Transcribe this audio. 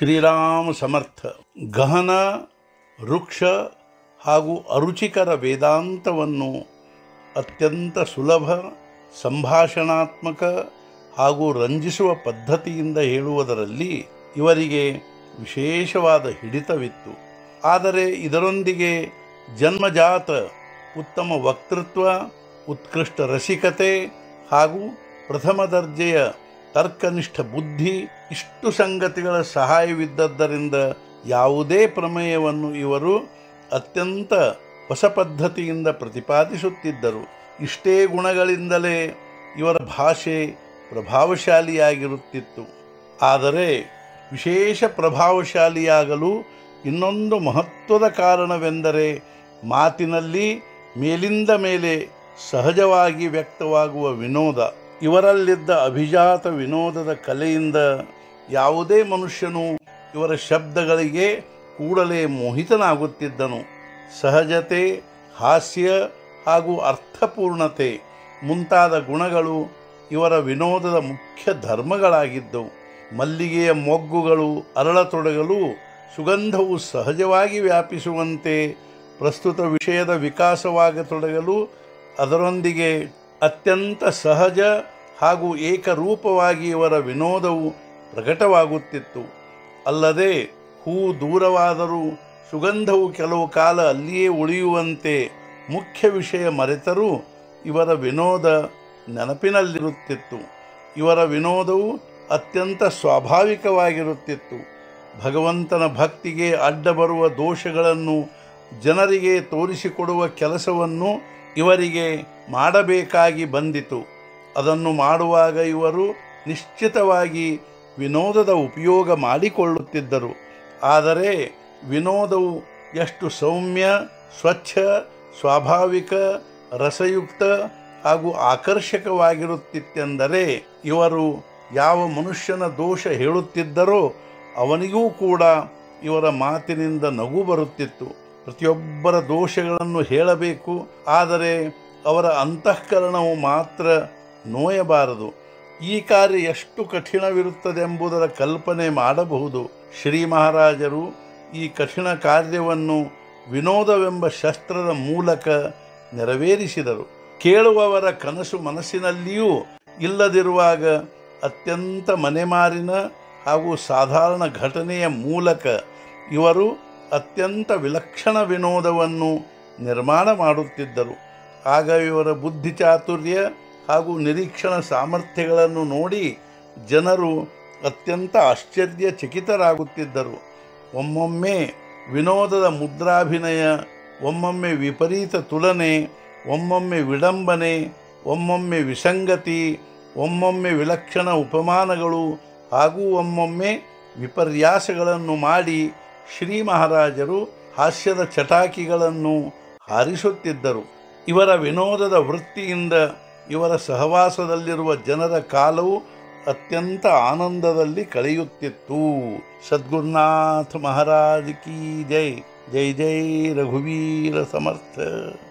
ಶ್ರೀರಾಮ ಸಮರ್ಥ ಗಹನ ವೃಕ್ಷ ಹಾಗೂ ಅರುಚಿಕರ ವೇದಾಂತವನ್ನು ಅತ್ಯಂತ ಸುಲಭ ಸಂಭಾಷಣಾತ್ಮಕ ಹಾಗೂ ರಂಜಿಸುವ ಪದ್ಧತಿಯಿಂದ ಹೇಳುವುದರಲ್ಲಿ ಇವರಿಗೆ ವಿಶೇಷವಾದ ಹಿಡಿತವಿತ್ತು ಆದರೆ ಇದರೊಂದಿಗೆ ಜನ್ಮಜಾತ ಉತ್ತಮ ವಕ್ತೃತ್ವ ಉತ್ಕೃಷ್ಟ ರಸಿಕತೆ ಹಾಗೂ ಪ್ರಥಮ ದರ್ಜೆಯ ತರ್ಕನಿಷ್ಠ ಬುದ್ಧಿ ಇಷ್ಟು ಸಂಗತಿಗಳ ಸಹಾಯವಿದ್ದದ್ದರಿಂದ ಯಾವುದೇ ಪ್ರಮೇಯವನ್ನು ಇವರು ಅತ್ಯಂತ ಹೊಸ ಪದ್ಧತಿಯಿಂದ ಪ್ರತಿಪಾದಿಸುತ್ತಿದ್ದರು ಇಷ್ಟೇ ಗುಣಗಳಿಂದಲೇ ಇವರ ಭಾಷೆ ಪ್ರಭಾವಶಾಲಿಯಾಗಿರುತ್ತಿತ್ತು ಆದರೆ ವಿಶೇಷ ಪ್ರಭಾವಶಾಲಿಯಾಗಲು ಇನ್ನೊಂದು ಮಹತ್ವದ ಕಾರಣವೆಂದರೆ ಮಾತಿನಲ್ಲಿ ಮೇಲಿಂದ ಮೇಲೆ ಸಹಜವಾಗಿ ವ್ಯಕ್ತವಾಗುವ ವಿನೋದ ಇವರಲ್ಲಿದ್ದ ಅಭಿಜಾತ ವಿನೋದದ ಕಲೆಯಿಂದ ಯಾವುದೇ ಮನುಷ್ಯನು ಇವರ ಶಬ್ದಗಳಿಗೆ ಕೂಡಲೇ ಮೋಹಿತನಾಗುತ್ತಿದ್ದನು ಸಹಜತೆ ಹಾಸ್ಯ ಹಾಗೂ ಅರ್ಥಪೂರ್ಣತೆ ಮುಂತಾದ ಗುಣಗಳು ಇವರ ವಿನೋದದ ಮುಖ್ಯ ಧರ್ಮಗಳಾಗಿದ್ದವು ಮಲ್ಲಿಗೆಯ ಮೊಗ್ಗುಗಳು ಅರಳತೊಡಗಲು ಸುಗಂಧವು ಸಹಜವಾಗಿ ವ್ಯಾಪಿಸುವಂತೆ ಪ್ರಸ್ತುತ ವಿಷಯದ ವಿಕಾಸವಾಗತೊಡಗಲು ಅದರೊಂದಿಗೆ ಅತ್ಯಂತ ಸಹಜ ಹಾಗೂ ಏಕರೂಪವಾಗಿ ಇವರ ವಿನೋದವು ಪ್ರಕಟವಾಗುತ್ತಿತ್ತು ಅಲ್ಲದೆ ಹೂ ದೂರವಾದರೂ ಸುಗಂಧವು ಕೆಲವು ಕಾಲ ಅಲ್ಲಿಯೇ ಉಳಿಯುವಂತೆ ಮುಖ್ಯ ವಿಷಯ ಮರೆತರೂ ಇವರ ವಿನೋದ ನೆನಪಿನಲ್ಲಿರುತ್ತಿತ್ತು ಇವರ ವಿನೋದವು ಅತ್ಯಂತ ಸ್ವಾಭಾವಿಕವಾಗಿರುತ್ತಿತ್ತು ಭಗವಂತನ ಭಕ್ತಿಗೆ ಅಡ್ಡ ಬರುವ ದೋಷಗಳನ್ನು ಜನರಿಗೆ ತೋರಿಸಿಕೊಡುವ ಕೆಲಸವನ್ನು ಇವರಿಗೆ ಮಾಡಬೇಕಾಗಿ ಬಂದಿತು ಅದನ್ನು ಮಾಡುವಾಗ ಇವರು ನಿಶ್ಚಿತವಾಗಿ ವಿನೋದದ ಉಪಯೋಗ ಮಾಡಿಕೊಳ್ಳುತ್ತಿದ್ದರು ಆದರೆ ವಿನೋದವು ಎಷ್ಟು ಸೌಮ್ಯ ಸ್ವಚ್ಛ ಸ್ವಾಭಾವಿಕ ರಸಯುಕ್ತ ಹಾಗೂ ಆಕರ್ಷಕವಾಗಿರುತ್ತಿತ್ತೆಂದರೆ ಇವರು ಯಾವ ಮನುಷ್ಯನ ದೋಷ ಹೇಳುತ್ತಿದ್ದರೋ ಅವನಿಗೂ ಕೂಡ ಇವರ ಮಾತಿನಿಂದ ನಗು ಬರುತ್ತಿತ್ತು ಪ್ರತಿಯೊಬ್ಬರ ದೋಷಗಳನ್ನು ಹೇಳಬೇಕು ಆದರೆ ಅವರ ಅಂತಃಕರಣವು ಮಾತ್ರ ನೋಯಬಾರದು ಈ ಕಾರ್ಯ ಎಷ್ಟು ಕಠಿಣವಿರುತ್ತದೆಂಬುದರ ಕಲ್ಪನೆ ಮಾಡಬಹುದು ಶ್ರೀ ಮಹಾರಾಜರು ಈ ಕಠಿಣ ಕಾರ್ಯವನ್ನು ವಿನೋದವೆಂಬ ಶಸ್ತ್ರದ ಮೂಲಕ ನೆರವೇರಿಸಿದರು ಕೇಳುವವರ ಕನಸು ಮನಸ್ಸಿನಲ್ಲಿಯೂ ಇಲ್ಲದಿರುವಾಗ ಅತ್ಯಂತ ಮನೆಮಾರಿನ ಹಾಗೂ ಸಾಧಾರಣ ಘಟನೆಯ ಮೂಲಕ ಇವರು ಅತ್ಯಂತ ವಿಲಕ್ಷಣ ವಿನೋದವನ್ನು ನಿರ್ಮಾಣ ಮಾಡುತ್ತಿದ್ದರು ಆಗ ಇವರ ಬುದ್ಧಿ ಚಾತುರ್ಯ ಹಾಗೂ ನಿರೀಕ್ಷಣ ಸಾಮರ್ಥ್ಯಗಳನ್ನು ನೋಡಿ ಜನರು ಅತ್ಯಂತ ಆಶ್ಚರ್ಯಚಕಿತರಾಗುತ್ತಿದ್ದರು ಒಮ್ಮೊಮ್ಮೆ ವಿನೋದದ ಮುದ್ರಾಭಿನಯ ಒಮ್ಮೊಮ್ಮೆ ವಿಪರೀತ ತುಲನೆ ಒಮ್ಮೊಮ್ಮೆ ವಿಡಂಬನೆ ಒಮ್ಮೊಮ್ಮೆ ವಿಸಂಗತಿ ಒಮ್ಮೊಮ್ಮೆ ವಿಲಕ್ಷಣ ಉಪಮಾನಗಳು ಹಾಗೂ ಒಮ್ಮೊಮ್ಮೆ ವಿಪರ್ಯಾಸಗಳನ್ನು ಮಾಡಿ ಶ್ರೀ ಮಹಾರಾಜರು ಹಾಸ್ಯದ ಚಟಾಕಿಗಳನ್ನು ಹಾರಿಸುತ್ತಿದ್ದರು ಇವರ ವಿನೋದದ ವೃತ್ತಿಯಿಂದ ಇವರ ಸಹವಾಸದಲ್ಲಿರುವ ಜನರ ಕಾಲವು ಅತ್ಯಂತ ಆನಂದದಲ್ಲಿ ಕಳೆಯುತ್ತಿತ್ತು ಸದ್ಗುರುನಾಥ ಮಹಾರಾಜ್ ಕಿ ಜೈ ಜೈ ಜೈ ರಘುವೀರ ಸಮರ್ಥ